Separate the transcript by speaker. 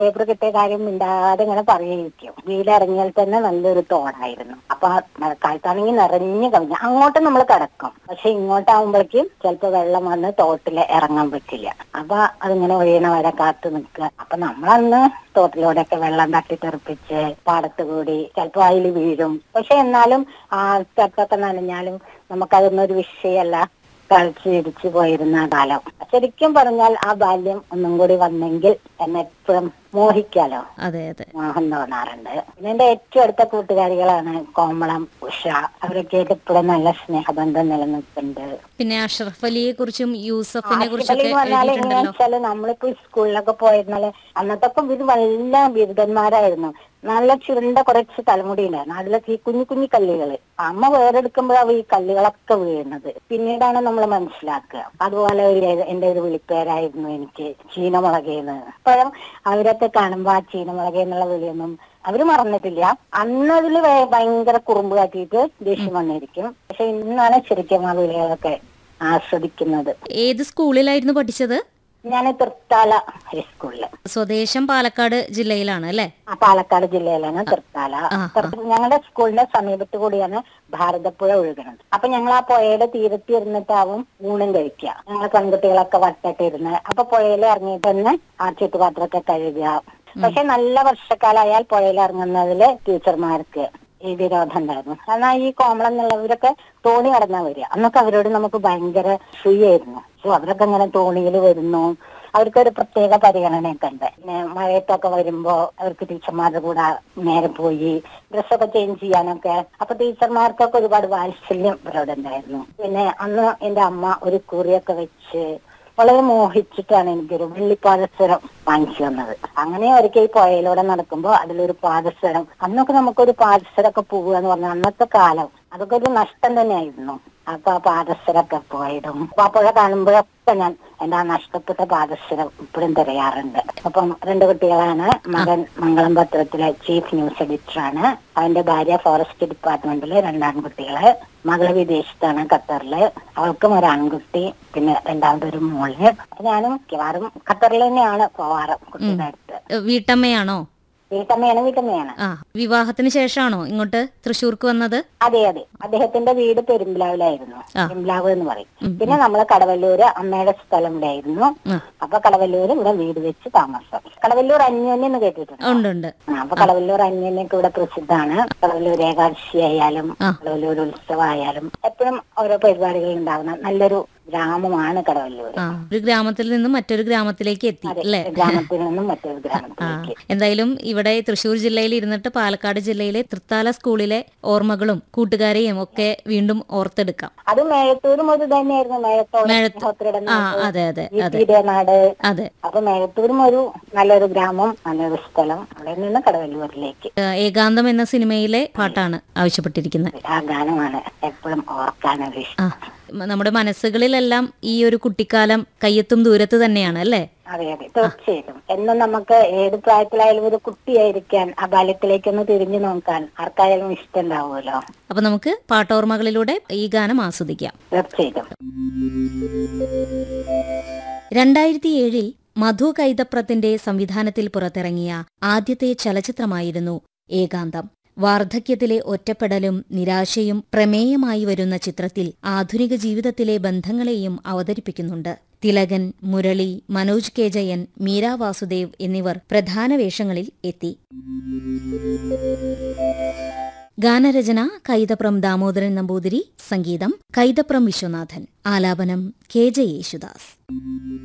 Speaker 1: Paper കിട്ടിയ കാര്യം മിണ്ടാതെ ഇങ്ങനെ പറയുകയും വീടിറങ്ങിയാൽ തന്നെ നല്ലൊരു തോടായിരുന്നു അപ്പൊ ആ മഴക്കാലത്താണെങ്കിൽ നിറഞ്ഞു കവിഞ്ഞു അങ്ങോട്ട് നമ്മൾ കിടക്കും പക്ഷെ ഇങ്ങോട്ടാവുമ്പോഴേക്കും ചിലപ്പോൾ വെള്ളം വന്ന് തോട്ടിൽ ഇറങ്ങാൻ പറ്റില്ല അപ്പൊ അതിങ്ങനെ ഒഴിയണ വരെ കാത്തു നിൽക്കുക അപ്പൊ നമ്മളന്ന് തോട്ടിലൂടെയൊക്കെ വെള്ളം തട്ടിത്തെറിപ്പിച്ച് പാടത്ത് കൂടി ചിലപ്പോൾ അതിൽ വീഴും പക്ഷെ എന്നാലും ആ സ്ഥലത്തൊക്കെ നനഞ്ഞാലും നമുക്കതൊന്നും ഒരു വിഷയമല്ല കളിച്ച് ഇടിച്ചു പോയിരുന്ന കാലം ശരിക്കും പറഞ്ഞാൽ ആ ബാല്യം ഒന്നും കൂടി വന്നെങ്കിൽ എന്നെ എപ്പോഴും മോഹിക്കാലോ
Speaker 2: അതെ അതെ
Speaker 1: മോഹം തോന്നാറുണ്ട് പിന്നെ എന്റെ ഏറ്റവും അടുത്ത കൂട്ടുകാരികളാണ് കോമളം ഉഷ അവരൊക്കെ ആയിട്ട് ഇപ്പോഴും നല്ല സ്നേഹബന്ധം നിലനിൽക്കുന്നുണ്ട്
Speaker 2: പിന്നെ അഷ്റഫ് അലിയെ കുറിച്ചും യൂസഫിനെ
Speaker 1: ആഷിഖ്
Speaker 2: കുറിച്ചൊക്കെ
Speaker 1: അലി എന്ന് പറഞ്ഞാൽ എങ്ങനെയാ
Speaker 2: എഴുതിയിട്ടുണ്ടല്ലോ
Speaker 1: വെച്ചാല് നമ്മളിപ്പോ സ്കൂളിലൊക്കെ പോയിരുന്നാല് അന്നത്തൊക്കെ ഇവര് നല്ല ബിരുദന്മാരായിരുന്നു നല്ല ചുരുണ്ട കുറച്ച് തലമുടി ഉണ്ടായിരുന്നു അതിലൊക്കെ ഈ കുഞ്ഞു കുഞ്ഞു കല്ലുകള് അമ്മ വേറെടുക്കുമ്പോഴാണ് ഈ കല്ലുകളൊക്കെ വീഴുന്നത് പിന്നീടാണ് നമ്മൾ മനസ്സിലാക്കുക അതുപോലെ ഒരു എന്റെ ഒരു വിളിപ്പേരായിരുന്നു എനിക്ക് ചീനമുളകേന്ന് ഇപ്പോഴും അവരൊക്കെ കാണുമ്പോ ആ ചീനമുളക് എന്നുള്ള വിളിയൊന്നും അവര് മറന്നിട്ടില്ല അന്ന് അതില് ഭയ- ഭയങ്കര കുറുമ്പ് കാട്ടിയിട്ട് ദേഷ്യം വന്നിരിക്കും പക്ഷെ ഇന്നാണ് ശരിക്കും ആ വിളികളൊക്കെ ആസ്വദിക്കുന്നത്
Speaker 2: ഏത് സ്കൂളിലായിരുന്നു പഠിച്ചത്
Speaker 1: ഞാൻ തൃത്താല ഹൈസ്കൂളില്
Speaker 2: സ്വദേശം പാലക്കാട് ജില്ലയിലാണ് അല്ലേ
Speaker 1: ആ പാലക്കാട് ജില്ലയിലാണ് തൃത്താല
Speaker 2: ആ,
Speaker 1: തൃ- ഞങ്ങളുടെ സ്കൂളിന്റെ സമീപത്ത് കൂടിയാണ് ഭാരതപ്പുഴ ഒഴുകുന്നത് അപ്പൊ ഞങ്ങൾ ആ പുഴയുടെ തീരത്ത് ഇരുന്നിട്ടാവും ഊണും കഴിക്കുക ഞങ്ങൾ പെൺകുട്ടികളൊക്കെ വട്ടട്ട് ഇരുന്ന് അപ്പൊ പുഴയിൽ ഇറങ്ങിയിട്ട് തന്നെ ആ ചുറ്റുപാത്രമൊക്കെ കഴുകുക പക്ഷെ നല്ല വർഷക്കാലായാൽ പുഴയിൽ ഇറങ്ങുന്നതില് ടീച്ചർമാർക്ക് ഈ വിരോധം ഉണ്ടായിരുന്നു കാരണം ഈ കോമളം എന്നുള്ളവരൊക്കെ തോണി കടന്നാ വരിക അന്നൊക്കെ അവരോട് നമുക്ക് ഭയങ്കര ഫ്രീയായിരുന്നു സോ അവരൊക്കെ ഇങ്ങനെ തോണിയിൽ വരുന്നു അവർക്കൊരു പ്രത്യേക പരിഗണനയൊക്കെ ഉണ്ട് പിന്നെ മഴയത്തൊക്കെ വരുമ്പോ അവർക്ക് ടീച്ചർമാരുടെ കൂടെ നേരെ പോയി ഡ്രസ്സൊക്കെ ചേഞ്ച് ചെയ്യാനൊക്കെ അപ്പൊ ടീച്ചർമാർക്കൊക്കെ ഒരുപാട് വാത്സല്യം ഇവരോട് ഉണ്ടായിരുന്നു പിന്നെ അന്ന് എന്റെ അമ്മ ഒരു കുറിയൊക്കെ വെച്ച് വളരെ മോഹിച്ചിട്ടാണ് എനിക്കൊരു വെള്ളിപ്പാദസ്വരം വാങ്ങിച്ചു തന്നത് അങ്ങനെ ഒരിക്കൽ ഈ പുഴയിലൂടെ നടക്കുമ്പോൾ അതിലൊരു പാദസ്വരം അന്നൊക്കെ നമുക്കൊരു പാദസ്വരമൊക്കെ പോവുക എന്ന് പറഞ്ഞാൽ അന്നത്തെ കാലം അതൊക്കെ ഒരു നഷ്ടം തന്നെയായിരുന്നു അപ്പൊ ആ പാദസ്വരമൊക്കെ പോയിടും അപ്പൊ ആ പുഴ കാണുമ്പോഴൊക്കെ ഞാൻ എന്റെ ആ നഷ്ടപ്പെട്ട പാദസ്വരം ഇപ്പോഴും തിരയാറുണ്ട് അപ്പം രണ്ട് കുട്ടികളാണ് മകൻ മംഗളം പത്രത്തിലെ ചീഫ് ന്യൂസ് എഡിറ്ററാണ് അവന്റെ ഭാര്യ ഫോറസ്റ്റ് ഡിപ്പാർട്ട്മെന്റില് രണ്ടാൺകുട്ടികള് മകള് വിദേശത്താണ് ഖത്തറില് അവൾക്കും ഒരു ആൺകുട്ടി പിന്നെ രണ്ടാമത്തെ ഒരു മോള് അപ്പൊ ഞാനും മിക്കവാറും ഖത്തറിൽ തന്നെയാണ് പോവാറ് കുട്ടിയുടെ അടുത്ത്
Speaker 2: ഏ, വീട്ടമ്മയാണോ
Speaker 1: വീട്ടമ്മയാണ് വീട്ടമ്മയാണ്
Speaker 2: ആ വിവാഹത്തിന് ശേഷമാണോ ഇങ്ങോട്ട് തൃശ്ശൂർക്ക് വന്നത്
Speaker 1: അതെ അതെ അദ്ദേഹത്തിന്റെ വീട് പെരുമ്പിലാവിലായിരുന്നു
Speaker 2: ആ.
Speaker 1: പെരുമ്പിലാവ് എന്ന് പറയും പിന്നെ നമ്മള് കടവല്ലൂര് അമ്മയുടെ സ്ഥലം ഇവിടെ ആയിരുന്നു
Speaker 2: ആ.
Speaker 1: അപ്പൊ കടവല്ലൂര് ഇവിടെ വീട് വെച്ച് താമസം കടവല്ലൂർ അന്യോന്യം എന്ന് കേട്ടിട്ടുണ്ട്
Speaker 2: ഉണ്ട് ഉണ്ട്
Speaker 1: ആ, അപ്പൊ കടവല്ലൂർ അന്യോന്യൊക്കെ ഇവിടെ പ്രസിദ്ധമാണ് കടവല്ലൂർ ഏകാദശി ആയാലും
Speaker 2: ആ.
Speaker 1: കടവല്ലൂർ ഉത്സവമായാലും എപ്പോഴും ഓരോ പരിപാടികൾ ഉണ്ടാകുന്ന നല്ലൊരു ഗ്രാമമാണ് കടവല്ലൂർ
Speaker 2: ആ ഒരു ഗ്രാമത്തിൽ നിന്നും മറ്റൊരു ഗ്രാമത്തിലേക്ക് എത്തി
Speaker 1: അതെ
Speaker 2: അല്ലേ
Speaker 1: ഗ്രാമത്തിൽ നിന്നും മറ്റൊരു
Speaker 2: ആ
Speaker 1: ഗ്രാമത്തിലേക്ക്
Speaker 2: എന്തായാലും ഇവിടെ തൃശ്ശൂർ ജില്ലയിൽ ഇരുന്നിട്ട് പാലക്കാട് ജില്ലയിലെ തൃത്താല സ്കൂളിലെ ഓർമ്മകളും കൂട്ടുകാരെയും ഒക്കെ വീണ്ടും ഓർത്തെടുക്കാം
Speaker 1: അത് മേഴത്തൂരും ഒരു തന്നെയായിരുന്നു മേഴത്തോളം
Speaker 2: മേഴത്ത്-
Speaker 1: സ്നേഹോത്തരയുടെ
Speaker 2: ആ
Speaker 1: നാട്,
Speaker 2: അതെ അതെ
Speaker 1: ഈ
Speaker 2: അതെ
Speaker 1: തിരുനാട്
Speaker 2: അതെ
Speaker 1: അപ്പൊ മേഴത്തൂരും ഒരു നല്ലൊരു ഗ്രാമം നല്ലൊരു സ്ഥലം അവിടെ നിന്ന് കടവല്ലൂരിലേക്ക്
Speaker 2: ഏ, ഏകാന്തം എന്ന സിനിമയിലെ പാട്ടാണ് ആവശ്യപ്പെട്ടിരിക്കുന്നത്
Speaker 1: ആ ഗാനമാണ് എപ്പോഴും ഓർക്കാനൊരു ഇഷ്ടം
Speaker 2: ആ മ- നമ്മുടെ മനസ്സുകളിലെല്ലാം ഈ ഒരു കുട്ടിക്കാലം കയ്യെത്തും ദൂരത്ത് തന്നെയാണ് അല്ലേ
Speaker 1: അതെ അതെ തീർച്ചയായിട്ടും എന്നും നമുക്ക് ഏത് പ്രായത്തിലായാലും ഒരു കുട്ടിയായിരിക്കാൻ ആ ബാല്യത്തിലേക്കൊന്ന് തിരിഞ്ഞു നോക്കാൻ ആർക്കായാലും ഇഷ്ടം ഉണ്ടാവുമല്ലോ
Speaker 2: അപ്പൊ നമുക്ക് പാട്ടോർമ്മകളിലൂടെ ഈ ഗാനം ആസ്വദിക്കാം
Speaker 1: തീർച്ചയായിട്ടും
Speaker 2: രണ്ടായിരത്തി ഏഴിൽ മധു കൈതപ്രത്തിന്റെ സംവിധാനത്തിൽ പുറത്തിറങ്ങിയ ആദ്യത്തെ ചലച്ചിത്രമായിരുന്നു ഏകാന്തം വാർദ്ധക്യത്തിലെ ഒറ്റപ്പെടലും നിരാശയും പ്രമേയമായി വരുന്ന ചിത്രത്തിൽ ആധുനിക ജീവിതത്തിലെ ബന്ധങ്ങളെയും അവതരിപ്പിക്കുന്നുണ്ട് തിലകൻ മുരളി മനോജ് കെ ജയൻ മീര വാസുദേവ് എന്നിവർ പ്രധാന വേഷങ്ങളിൽ എത്തി ഗാനരചന കൈതപ്രം ദാമോദരൻ നമ്പൂതിരി സംഗീതം കൈതപ്രം വിശ്വനാഥൻ ആലാപനം കെ ജെ യേശുദാസ്